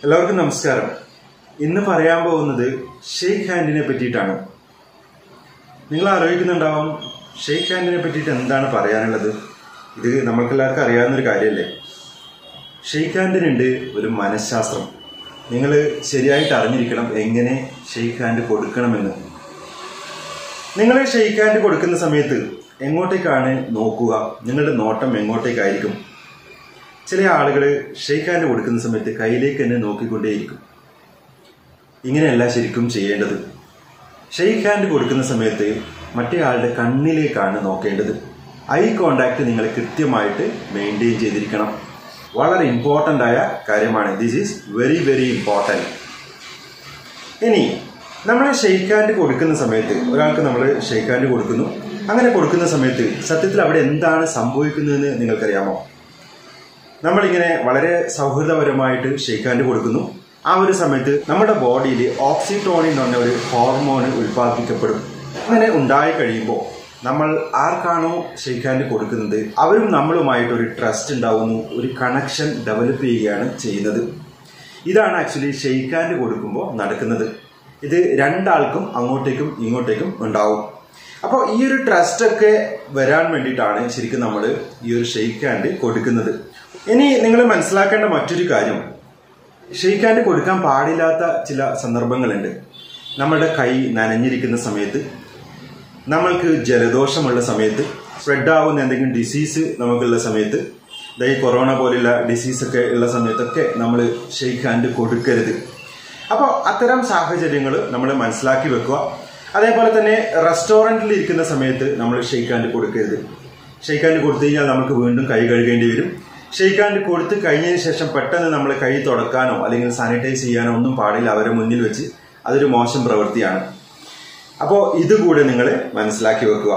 എല്ലാവർക്കും നമസ്കാരം ഇന്ന് പറയാൻ പോകുന്നത് ഷെയ്ക്ക് ഹാൻഡിനെ പറ്റിയിട്ടാണ് നിങ്ങൾ ആലോചിക്കുന്നുണ്ടാവും ഷെയ്ക്ക് ഹാൻഡിനെ പറ്റിയിട്ട് എന്താണ് പറയാനുള്ളത് ഇത് നമ്മൾക്കെല്ലാവർക്കും അറിയാവുന്നൊരു കാര്യമല്ലേ ഷെയ്ക്ക് ഹാൻഡിനുണ്ട് ഒരു മനഃശാസ്ത്രം നിങ്ങൾ ശരിയായിട്ട് അറിഞ്ഞിരിക്കണം എങ്ങനെ ഷെയ്ക്ക് ഹാൻഡ് കൊടുക്കണമെന്ന് നിങ്ങൾ ഷെയ്ക്ക് ഹാൻഡ് കൊടുക്കുന്ന സമയത്ത് എങ്ങോട്ടേക്കാണ് നോക്കുക നിങ്ങളുടെ നോട്ടം എങ്ങോട്ടേക്കായിരിക്കും ചില ആളുകൾ ഷെയ്ക്ക് ഹാൻഡ് കൊടുക്കുന്ന സമയത്ത് കയ്യിലേക്ക് തന്നെ നോക്കിക്കൊണ്ടേയിരിക്കും ഇങ്ങനെയല്ല ശരിക്കും ചെയ്യേണ്ടത് ഷെയ്ക്ക് ഹാൻഡ് കൊടുക്കുന്ന സമയത്ത് മറ്റേ ആളുടെ കണ്ണിലേക്കാണ് നോക്കേണ്ടത് ഐ കോണ്ടാക്ട് നിങ്ങൾ കൃത്യമായിട്ട് മെയിൻറ്റെയിൻ ചെയ്തിരിക്കണം വളരെ ഇമ്പോർട്ടൻ്റ് ആയ കാര്യമാണ് this is very very important ഇനി നമ്മൾ ഷെയ്ക്ക് ഹാൻഡ് കൊടുക്കുന്ന സമയത്ത് ഒരാൾക്ക് നമ്മൾ ഷെയ്ക്ക് ഹാൻഡ് കൊടുക്കുന്നു അങ്ങനെ കൊടുക്കുന്ന സമയത്ത് സത്യത്തിൽ അവിടെ എന്താണ് സംഭവിക്കുന്നതെന്ന് നിങ്ങൾക്കറിയാമോ നമ്മളിങ്ങനെ വളരെ സൗഹൃദപരമായിട്ട് ഷെയ്ക്ക് ഹാൻഡ് കൊടുക്കുന്നു ആ ഒരു സമയത്ത് നമ്മുടെ ബോഡിയിൽ ഓക്സിറ്റോണിൻ എന്ന് പറഞ്ഞ ഒരു ഹോർമോൺ ഉൽപ്പാദിപ്പിക്കപ്പെടും അങ്ങനെ ഉണ്ടായി കഴിയുമ്പോൾ നമ്മൾ ആർക്കാണോ ഷെയ്ക്ക് ഹാൻഡ് കൊടുക്കുന്നത് അവരും നമ്മളുമായിട്ട് ഒരു ട്രസ്റ്റ് ഉണ്ടാവുന്നു ഒരു കണക്ഷൻ ഡെവലപ്പ് ചെയ്യുകയാണ് ചെയ്യുന്നത് ഇതാണ് ആക്ച്വലി ഷെയ്ക്ക് ഹാൻഡ് കൊടുക്കുമ്പോൾ നടക്കുന്നത് ഇത് രണ്ടാൾക്കും അങ്ങോട്ടേക്കും ഇങ്ങോട്ടേക്കും ഉണ്ടാവും അപ്പോൾ ഈ ഒരു ട്രസ്റ്റ് ഒക്കെ വരാൻ വേണ്ടിയിട്ടാണ് ശരിക്കും നമ്മൾ ഈ ഒരു ഷെയ്ക്ക് ഹാൻഡ് കൊടുക്കുന്നത് ഇനി നിങ്ങൾ മനസ്സിലാക്കേണ്ട മറ്റൊരു കാര്യം ഷെയ്ക്ക് ഹാൻഡ് കൊടുക്കാൻ പാടില്ലാത്ത ചില സന്ദർഭങ്ങളുണ്ട് നമ്മുടെ കൈ നനഞ്ഞിരിക്കുന്ന സമയത്ത് നമ്മൾക്ക് ജലദോഷമുള്ള സമയത്ത് സ്പ്രെഡ് ആവുന്ന എന്തെങ്കിലും ഡിസീസ് നമുക്കുള്ള സമയത്ത് ദാ ഈ കൊറോണ പോലെയുള്ള ഡിസീസ് ഒക്കെ ഉള്ള സമയത്തൊക്കെ നമ്മൾ ഷെയ്ക്ക് ഹാൻഡ് കൊടുക്കരുത് അപ്പോൾ അത്തരം സാഹചര്യങ്ങൾ നമ്മൾ മനസ്സിലാക്കി വെക്കുക അതേപോലെ തന്നെ റെസ്റ്റോറൻറ്റിൽ ഇരിക്കുന്ന സമയത്ത് നമ്മൾ ഷെയ്ക്ക് ഹാൻഡ് കൊടുക്കരുത് ഷെയ്ക്ക് ഹാൻഡ് കൊടുത്തു കഴിഞ്ഞാൽ നമുക്ക് വീണ്ടും കൈ കഴുകേണ്ടി വരും ഷെയ്ക്ക് ഹാൻഡ് കൊടുത്ത് കഴിഞ്ഞതിന് ശേഷം പെട്ടെന്ന് നമ്മൾ കൈ തുടക്കാനോ അല്ലെങ്കിൽ സാനിറ്റൈസ് ചെയ്യാനോ ഒന്നും പാടില്ല അവരെ മുന്നിൽ വെച്ച് അതൊരു മോശം പ്രവൃത്തിയാണ് അപ്പോൾ ഇതുകൂടെ നിങ്ങൾ മനസ്സിലാക്കി വെക്കുക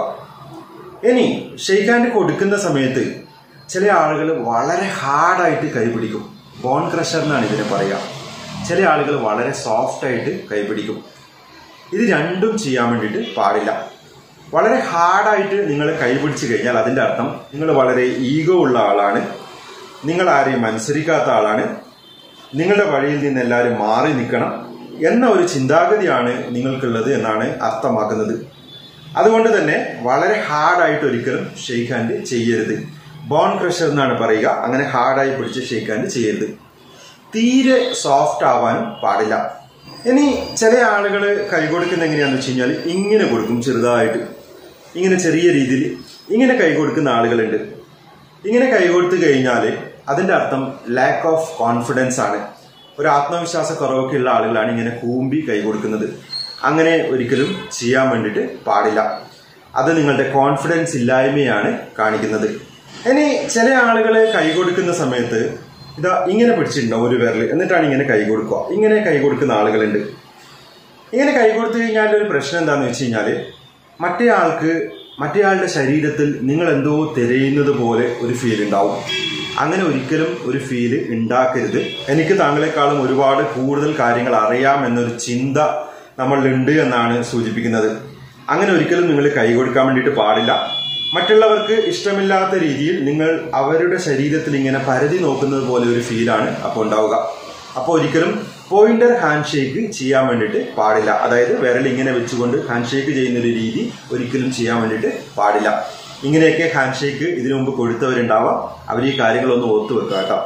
ഇനി ഷെയ്ക്ക് ഹാൻഡ് കൊടുക്കുന്ന സമയത്ത് ചില ആളുകൾ വളരെ ഹാർഡായിട്ട് കൈ പിടിക്കും ബോൺ ക്രഷർ എന്നാണ് ഇതിനെ പറയുക ചില ആളുകൾ വളരെ സോഫ്റ്റ് ആയിട്ട് കൈ പിടിക്കും ഇത് രണ്ടും ചെയ്യാൻ വേണ്ടിയിട്ട് പാടില്ല വളരെ ഹാർഡായിട്ട് നിങ്ങൾ കൈ പിടിച്ചു കഴിഞ്ഞാൽ അതിൻ്റെ അർത്ഥം നിങ്ങൾ വളരെ ഈഗോ ഉള്ള ആളാണ് നിങ്ങൾ ആരെയും അനുസരിക്കാത്ത ആളാണ് നിങ്ങളുടെ വഴിയിൽ നിന്ന് എല്ലാവരും മാറി നിൽക്കണം എന്ന ഒരു ചിന്താഗതിയാണ് നിങ്ങൾക്കുള്ളത് എന്നാണ് അർത്ഥമാക്കുന്നത് അതുകൊണ്ട് തന്നെ വളരെ ഹാർഡായിട്ട് ഒരിക്കലും ഷെയ്ക്ക് ഹാൻഡ് ചെയ്യരുത് ബോൺ ക്രഷർ എന്നാണ് പറയുക അങ്ങനെ ഹാർഡായി പിടിച്ച് ഷെയ്ക്ക് ഹാൻഡ് ചെയ്യരുത് തീരെ സോഫ്റ്റ് ആവാനും പാടില്ല ഇനി ചില ആളുകൾ കൈ കൊടുക്കുന്ന എങ്ങനെയാണെന്ന് വെച്ച് കഴിഞ്ഞാൽ ഇങ്ങനെ കൊടുക്കും ചെറുതായിട്ട് ഇങ്ങനെ ചെറിയ രീതിയിൽ ഇങ്ങനെ കൈ കൊടുക്കുന്ന ആളുകളുണ്ട് ഇങ്ങനെ കൈ കൊടുത്തു കഴിഞ്ഞാൽ അതിന്റെ അർത്ഥം ലാക്ക് ഓഫ് കോൺഫിഡൻസ് ആണ് ഒരു ആത്മവിശ്വാസ കുറവൊക്കെ ഉള്ള ആളുകളാണ് ഇങ്ങനെ കൂമ്പി കൈ കൊടുക്കുന്നത് അങ്ങനെ ഒരിക്കലും ചെയ്യാൻ വേണ്ടിയിട്ട് പാടില്ല അത് നിങ്ങളുടെ കോൺഫിഡൻസ് ഇല്ലായ്മയാണ് കാണിക്കുന്നത് ഇനി ചില ആളുകൾ കൈ കൊടുക്കുന്ന സമയത്ത് ഇതാ ഇങ്ങനെ പിടിച്ചിട്ടുണ്ടാവും ഒരു വിരൽ എന്നിട്ടാണ് ഇങ്ങനെ കൈ കൊടുക്കുക ഇങ്ങനെ കൈ കൊടുക്കുന്ന ആളുകളുണ്ട് ഇങ്ങനെ കൈ കൊടുത്തു കഴിഞ്ഞാൽ ഒരു പ്രശ്നം എന്താണെന്ന് വെച്ച് കഴിഞ്ഞാൽ മറ്റേ ആൾക്ക് മറ്റേ ആളുടെ ശരീരത്തിൽ നിങ്ങൾ എന്തോ തിരയുന്നത് പോലെ ഒരു ഫീൽ ഉണ്ടാവും അങ്ങനെ ഒരിക്കലും ഒരു ഫീല് ഉണ്ടാക്കരുത് എനിക്ക് താങ്കളെക്കാളും ഒരുപാട് കൂടുതൽ കാര്യങ്ങൾ അറിയാം എന്നൊരു ചിന്ത നമ്മളിലുണ്ട് എന്നാണ് സൂചിപ്പിക്കുന്നത് അങ്ങനെ ഒരിക്കലും നിങ്ങൾ കൈ കൊടുക്കാൻ വേണ്ടിയിട്ട് പാടില്ല മറ്റുള്ളവർക്ക് ഇഷ്ടമില്ലാത്ത രീതിയിൽ നിങ്ങൾ അവരുടെ ശരീരത്തിൽ ഇങ്ങനെ പരതി നോക്കുന്നത് പോലെ ഒരു ഫീലാണ് അപ്പോൾ ഉണ്ടാവുക അപ്പോൾ ഒരിക്കലും പോയിന്റർ ഹാൻഡ് ഷേക്ക് ചെയ്യാൻ വേണ്ടിയിട്ട് പാടില്ല അതായത് വിരൽ ഇങ്ങനെ വെച്ചുകൊണ്ട് ഹാൻഡ് ഷേക്ക് ചെയ്യുന്ന ഒരു രീതി ഒരിക്കലും ചെയ്യാൻ വേണ്ടിയിട്ട് പാടില്ല ഇങ്ങനെയൊക്കെ ഹാൻഡ് ഷേക്ക് ഇതിനു മുമ്പ് കൊടുത്തവരുണ്ടാവാം അവർ ഈ കാര്യങ്ങളൊന്ന് ഓർത്തു വെക്കുക കേട്ടോ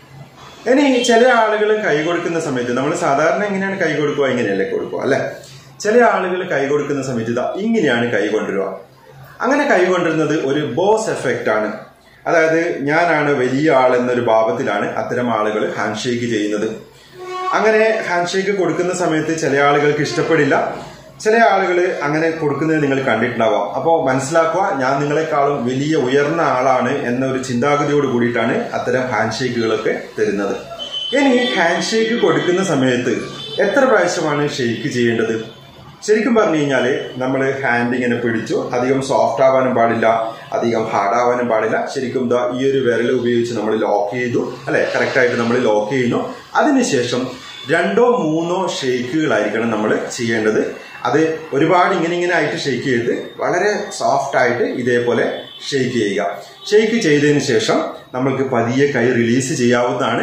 ഇനി ചില ആളുകൾ കൈ കൊടുക്കുന്ന സമയത്ത് നമ്മൾ സാധാരണ എങ്ങനെയാണ് കൈ കൊടുക്കുക ഇങ്ങനെയല്ലേ കൊടുക്കുക അല്ലെ ചില ആളുകൾ കൈ കൊടുക്കുന്ന സമയത്ത് ഇതാ ഇങ്ങനെയാണ് കൈ കൊണ്ടുവരിക അങ്ങനെ കൈ കൊണ്ടുവരുന്നത് ഒരു ബോസ് എഫക്റ്റ് ആണ് അതായത് ഞാനാണ് വലിയ ആൾ എന്നൊരു ഭാവത്തിലാണ് അത്തരം ആളുകൾ ഹാൻഡ് ഷേക്ക് ചെയ്യുന്നത് അങ്ങനെ ഹാൻഡ് ഷേക്ക് കൊടുക്കുന്ന സമയത്ത് ചില ആളുകൾക്ക് ഇഷ്ടപ്പെടില്ല ചില ആളുകൾ അങ്ങനെ കൊടുക്കുന്നത് നിങ്ങൾ കണ്ടിട്ടുണ്ടാവാം അപ്പോൾ മനസ്സിലാക്കുക ഞാൻ നിങ്ങളെക്കാളും വലിയ ഉയർന്ന ആളാണ് എന്ന ഒരു ചിന്താഗതിയോട് കൂടിയിട്ടാണ് അത്തരം ഹാൻഡ് ഷേക്കുകളൊക്കെ തരുന്നത് ഇനി ഹാൻഡ് ഷേക്ക് കൊടുക്കുന്ന സമയത്ത് എത്ര പ്രാവശ്യമാണ് ഷേക്ക് ചെയ്യേണ്ടത് ശരിക്കും പറഞ്ഞു കഴിഞ്ഞാൽ നമ്മൾ ഹാൻഡ് ഇങ്ങനെ പിടിച്ചു അധികം സോഫ്റ്റ് ആവാനും പാടില്ല അധികം ഹാർഡ് ആവാനും പാടില്ല ശരിക്കും ദാ ഈ ഒരു വിരൽ ഉപയോഗിച്ച് നമ്മൾ ലോക്ക് ചെയ്തു അല്ലെ കറക്റ്റായിട്ട് നമ്മൾ ലോക്ക് ചെയ്യുന്നു അതിനുശേഷം രണ്ടോ മൂന്നോ ഷേക്കുകളായിരിക്കണം നമ്മൾ ചെയ്യേണ്ടത് അത് ഒരുപാട് ഇങ്ങനെ ഇങ്ങനെ ആയിട്ട് ഷെയ്ക്ക് ചെയ്ത് വളരെ സോഫ്റ്റ് ആയിട്ട് ഇതേപോലെ ഷെയ്ക്ക് ചെയ്യുക ഷെയ്ക്ക് ചെയ്തതിന് ശേഷം നമ്മൾക്ക് പതിയെ കൈ റിലീസ് ചെയ്യാവുന്നതാണ്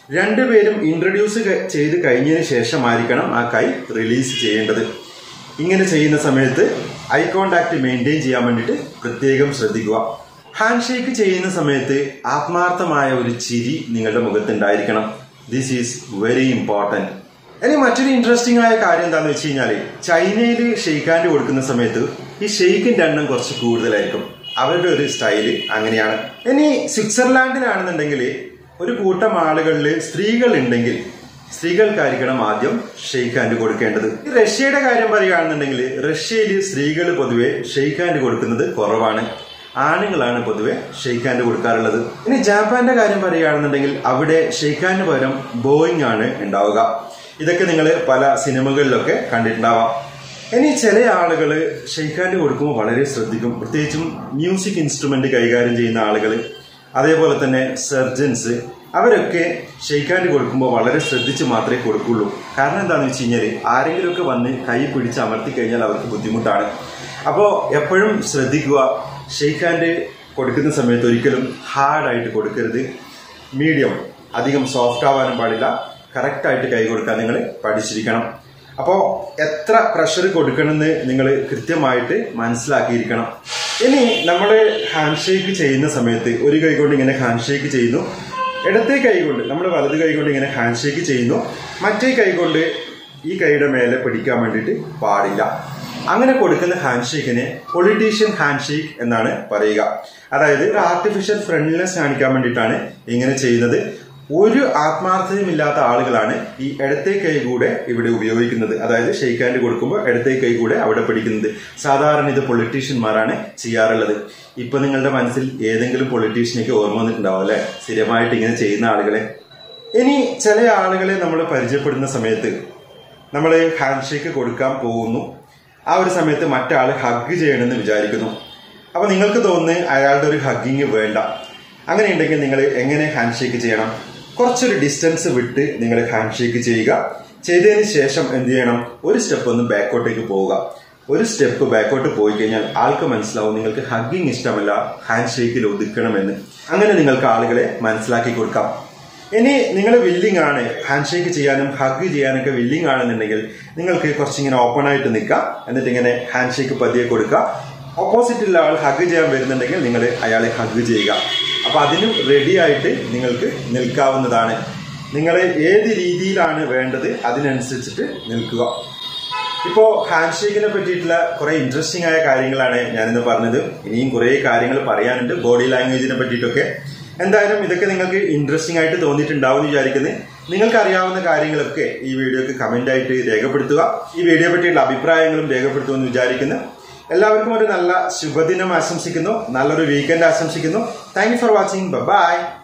രണ്ടുപേരും ഇൻട്രൊഡ്യൂസ് ചെയ്ത് കഴിഞ്ഞതിന് ശേഷമായിരിക്കണം ആ കൈ റിലീസ് ചെയ്യേണ്ടത് ഇങ്ങനെ ചെയ്യുന്ന സമയത്ത് ഐ കോണ്ടാക്ട് മെയിൻറ്റെയിൻ ചെയ്യാൻ വേണ്ടിയിട്ട് പ്രത്യേകം ശ്രദ്ധിക്കുക ഹാൻഡ് ഷേക്ക് ചെയ്യുന്ന സമയത്ത് ആത്മാർത്ഥമായ ഒരു ചിരി നിങ്ങളുടെ മുഖത്തുണ്ടായിരിക്കണം ദിസ് ഈസ് വെരി ഇമ്പോർട്ടൻറ്റ് ഇനി മറ്റൊരു ഇൻട്രസ്റ്റിംഗ് ആയ കാര്യം എന്താണെന്ന് വെച്ച് കഴിഞ്ഞാൽ ചൈനയിൽ ഷെയ്ക്ക് ഹാൻഡ് കൊടുക്കുന്ന സമയത്ത് ഈ ഷെയ്ക്കിന്റെ എണ്ണം കുറച്ച് കൂടുതലായിരിക്കും അവരുടെ ഒരു സ്റ്റൈല് അങ്ങനെയാണ് ഇനി സ്വിറ്റ്സർലാൻഡിലാണെന്നുണ്ടെങ്കിൽ ഒരു കൂട്ടം ആളുകളിൽ സ്ത്രീകൾ ഉണ്ടെങ്കിൽ സ്ത്രീകൾക്കായിരിക്കണം ആദ്യം ഷെയ്ക്ക് ഹാൻഡ് കൊടുക്കേണ്ടത് ഈ റഷ്യയുടെ കാര്യം പറയുകയാണെന്നുണ്ടെങ്കിൽ റഷ്യയിൽ സ്ത്രീകൾ പൊതുവെ ഷെയ്ക്ക് ഹാൻഡ് കൊടുക്കുന്നത് കുറവാണ് ആണുങ്ങളാണ് പൊതുവെ ഷെയ്ക്ക് ഹാൻഡ് കൊടുക്കാറുള്ളത് ഇനി ജാപ്പാന്റെ കാര്യം പറയുകയാണെന്നുണ്ടെങ്കിൽ അവിടെ ഷെയ്ക്ക് ഹാൻഡ് പകരം ബോയിങ് ആണ് ഉണ്ടാവുക ഇതൊക്കെ നിങ്ങൾ പല സിനിമകളിലൊക്കെ കണ്ടിട്ടുണ്ടാവാം ഇനി ചില ആളുകൾ ഷെയ്ക്ക് ഹാൻഡ് കൊടുക്കുമ്പോൾ വളരെ ശ്രദ്ധിക്കും പ്രത്യേകിച്ചും മ്യൂസിക് ഇൻസ്ട്രുമെന്റ് കൈകാര്യം ചെയ്യുന്ന ആളുകൾ അതേപോലെ തന്നെ സർജൻസ് അവരൊക്കെ ഷെയ്ക്ക് ഹാൻഡ് കൊടുക്കുമ്പോൾ വളരെ ശ്രദ്ധിച്ച് മാത്രമേ കൊടുക്കുള്ളൂ കാരണം എന്താണെന്ന് വെച്ച് കഴിഞ്ഞാൽ ആരെങ്കിലുമൊക്കെ വന്ന് കൈ പിടിച്ച് അമർത്തി കഴിഞ്ഞാൽ അവർക്ക് ബുദ്ധിമുട്ടാണ് അപ്പോൾ എപ്പോഴും ശ്രദ്ധിക്കുക ഷെയ്ക്ക് ഹാൻഡ് കൊടുക്കുന്ന സമയത്ത് ഒരിക്കലും ഹാർഡായിട്ട് കൊടുക്കരുത് മീഡിയം അധികം സോഫ്റ്റ് ആവാനും പാടില്ല കറക്റ്റായിട്ട് കൈ കൊടുക്കാൻ നിങ്ങൾ പഠിച്ചിരിക്കണം അപ്പോൾ എത്ര പ്രഷർ കൊടുക്കണമെന്ന് നിങ്ങൾ കൃത്യമായിട്ട് മനസ്സിലാക്കിയിരിക്കണം ഇനി നമ്മൾ ഹാൻഡ് ഷേക്ക് ചെയ്യുന്ന സമയത്ത് ഒരു കൈ കൊണ്ട് ഇങ്ങനെ ഹാൻഡ് ഷേക്ക് ചെയ്യുന്നു ഇടത്തെ കൈ കൊണ്ട് നമ്മൾ വലത് കൈ കൊണ്ട് ഇങ്ങനെ ഹാൻഡ് ഷേക്ക് ചെയ്യുന്നു മറ്റേ കൈ കൊണ്ട് ഈ കൈയുടെ മേലെ പിടിക്കാൻ വേണ്ടിയിട്ട് പാടില്ല അങ്ങനെ കൊടുക്കുന്ന ഹാൻഡ് ഷേക്കിനെ പൊളിറ്റീഷ്യൻ ഹാൻഡ് ഷേക്ക് എന്നാണ് പറയുക അതായത് ഒരു ആർട്ടിഫിഷ്യൽ ഫ്രണ്ട്ലിനെസ് കാണിക്കാൻ വേണ്ടിയിട്ടാണ് ഇങ്ങനെ ചെയ്യുന്നത് ഒരു ആത്മാർത്ഥതയുമില്ലാത്ത ആളുകളാണ് ഈ ഇടത്തെ കൈ കൂടെ ഇവിടെ ഉപയോഗിക്കുന്നത് അതായത് ഷെയ്ക്ക് ഹാൻഡ് കൊടുക്കുമ്പോൾ ഇടത്തെ കൈ കൂടെ അവിടെ പിടിക്കുന്നത് സാധാരണ ഇത് പൊളിറ്റീഷ്യന്മാരാണ് ചെയ്യാറുള്ളത് ഇപ്പൊ നിങ്ങളുടെ മനസ്സിൽ ഏതെങ്കിലും പൊളിറ്റീഷ്യനൊക്കെ ഓർമ്മ വന്നിട്ടുണ്ടാവും അല്ലെ സ്ഥിരമായിട്ട് ഇങ്ങനെ ചെയ്യുന്ന ആളുകളെ ഇനി ചില ആളുകളെ നമ്മൾ പരിചയപ്പെടുന്ന സമയത്ത് നമ്മൾ ഹാൻഡ് ഷേക്ക് കൊടുക്കാൻ പോകുന്നു ആ ഒരു സമയത്ത് മറ്റാൾ ഹഗ് ചെയ്യണമെന്ന് വിചാരിക്കുന്നു അപ്പൊ നിങ്ങൾക്ക് തോന്നുന്നു അയാളുടെ ഒരു ഹഗ്ഗിങ് വേണ്ട അങ്ങനെ ഉണ്ടെങ്കിൽ നിങ്ങൾ എങ്ങനെ ഹാൻഡ് ഷേക്ക് ചെയ്യണം കുറച്ചൊരു ഡിസ്റ്റൻസ് വിട്ട് നിങ്ങൾ ഹാൻഡ് ഷേക്ക് ചെയ്യുക ചെയ്തതിന് ശേഷം എന്ത് ചെയ്യണം ഒരു സ്റ്റെപ്പ് ഒന്ന് ബാക്കോട്ടേക്ക് പോവുക ഒരു സ്റ്റെപ്പ് ബാക്കോട്ട് പോയി കഴിഞ്ഞാൽ ആൾക്ക് മനസ്സിലാവും നിങ്ങൾക്ക് ഹഗ്ഗിങ് ഇഷ്ടമല്ല ഹാൻഡ് ഷേക്കിൽ ഒതുക്കണമെന്ന് അങ്ങനെ നിങ്ങൾക്ക് ആളുകളെ മനസ്സിലാക്കി കൊടുക്കാം ഇനി നിങ്ങൾ വില്ലിംഗ് ആണ് ഹാൻഡ് ഷേക്ക് ചെയ്യാനും ഹഗ് ചെയ്യാനൊക്കെ വില്ലിംഗ് ആണെന്നുണ്ടെങ്കിൽ നിങ്ങൾക്ക് കുറച്ചിങ്ങനെ ഓപ്പൺ ആയിട്ട് നിൽക്കാം എന്നിട്ട് ഇങ്ങനെ ഹാൻഡ് ഷേക്ക് പതിയെ കൊടുക്കുക ഓപ്പോസിറ്റുള്ള ആൾ ഹഗ് ചെയ്യാൻ വരുന്നുണ്ടെങ്കിൽ നിങ്ങൾ അയാളെ ഹഗ് ചെയ്യുക അപ്പൊ അതിനും റെഡി ആയിട്ട് നിങ്ങൾക്ക് നിൽക്കാവുന്നതാണ് നിങ്ങൾ ഏത് രീതിയിലാണ് വേണ്ടത് അതിനനുസരിച്ചിട്ട് നിൽക്കുക ഇപ്പോ ഹാൻഡ് ഷേക്കിനെ പറ്റിയിട്ടുള്ള കുറെ ഇൻട്രസ്റ്റിംഗ് ആയ കാര്യങ്ങളാണ് ഞാനിന്ന് പറഞ്ഞത് ഇനിയും കുറെ കാര്യങ്ങൾ പറയാനുണ്ട് ബോഡി ലാംഗ്വേജിനെ പറ്റിയിട്ടൊക്കെ എന്തായാലും ഇതൊക്കെ നിങ്ങൾക്ക് ഇൻട്രസ്റ്റിംഗ് ആയിട്ട് തോന്നിയിട്ടുണ്ടാവും എന്ന് വിചാരിക്കുന്നത് നിങ്ങൾക്ക് അറിയാവുന്ന കാര്യങ്ങളൊക്കെ ഈ വീഡിയോക്ക് കമന്റ് ആയിട്ട് രേഖപ്പെടുത്തുക ഈ വീഡിയോ പറ്റിയുള്ള അഭിപ്രായങ്ങളും രേഖപ്പെടുത്തുമെന്ന് വിചാരിക്കുന്നു എല്ലാവർക്കും ഒരു നല്ല ശുഭദിനം ആശംസിക്കുന്നു നല്ലൊരു വീക്കെൻഡ് ആശംസിക്കുന്നു thank you for watching by